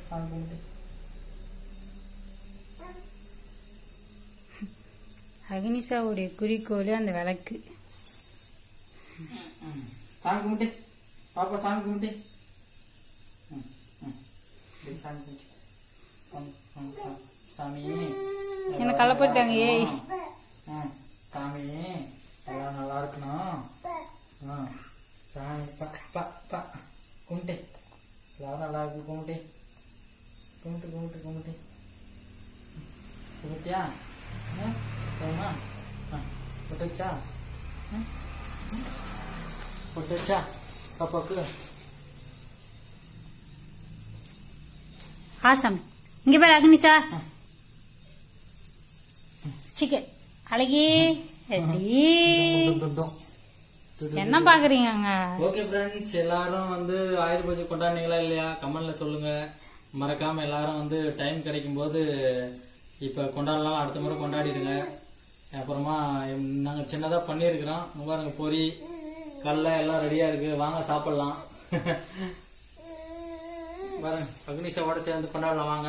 சாமி கும்பிட்டு அக்னிசாவுடைய குறிக்கோள் அந்த விளக்கு ம். சாமி கும்பிட்டு பாப்பா சாமி கும்பிட்டு ம், ம். இப்படி சாமி கும்பிட்டு சாமி, ம், சாமி. சாமி என்ன கள்ளப்படுத்தாங்க, ஏய். ம், சாமி எல்லாம் நல்லா இருக்கணும் ஆ, சாமி பா பா பா கும்பிட்டு எல்லாரும் நல்லா இருக்கு கும்பிட்டு கும்பிட்டு கும்பிட்டு கும்பிட்டு கும்பிட்டியா ஆ, போதுமா ஆ, பொட்டு வச்சா ம், ம். பொட்டு வச்சா பாப்பாவுக்கு ஆசாமி இங்க பாரு அக்னிசா சிக்கன் அழகி ரெடி என்ன பாக்குறீங்க அங்க ஓகே ஃப்ரெண்ட்ஸ் எல்லாரும் வந்து ஆயுத பூஜை கொண்டாடுனீங்களா இல்லையா கமெண்ட்ல சொல்லுங்க மறக்காம எல்லாரும் வந்து டைம் கிடைக்கும் போது இப்ப கொண்டாடலாம் அடுத்த முறை கொண்டாடிடுங்க அப்புறமா எம்- நாங்க சின்னதா பண்ணியிருக்கிறோம் இங்க பாருங்க பொரி கடலை எல்லாம் ரெடியா இருக்கு வாங்க சாப்பிடலாம் பாருங்க அக்னிஷாவோட சேர்ந்து கொண்டாடலாம் வாங்க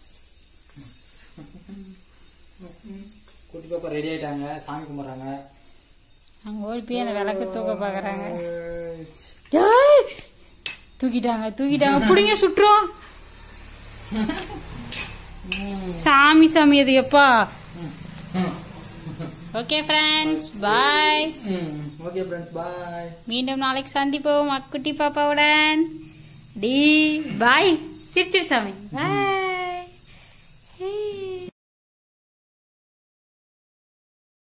குட்டி பாப்பா ரெடி ஆயிட்டாங்க சாமி கும்பிடுறாங்க அங்க ஓடி போய் அந்த விளக்கு தூக்க பாக்குறாங்க டேய்! தூக்கிட்டாங்க தூக்கிட்டாங்க புடிங்க சுட்டுரும் சாமி சாமி அது எப்பா okay friends bye okay friends bye மீண்டும் நாளைக்கு சந்திப்போம் அக்குட்டி பாப்பாவுடன் டி பாய் சிரிச்சிரு சாமி பாய்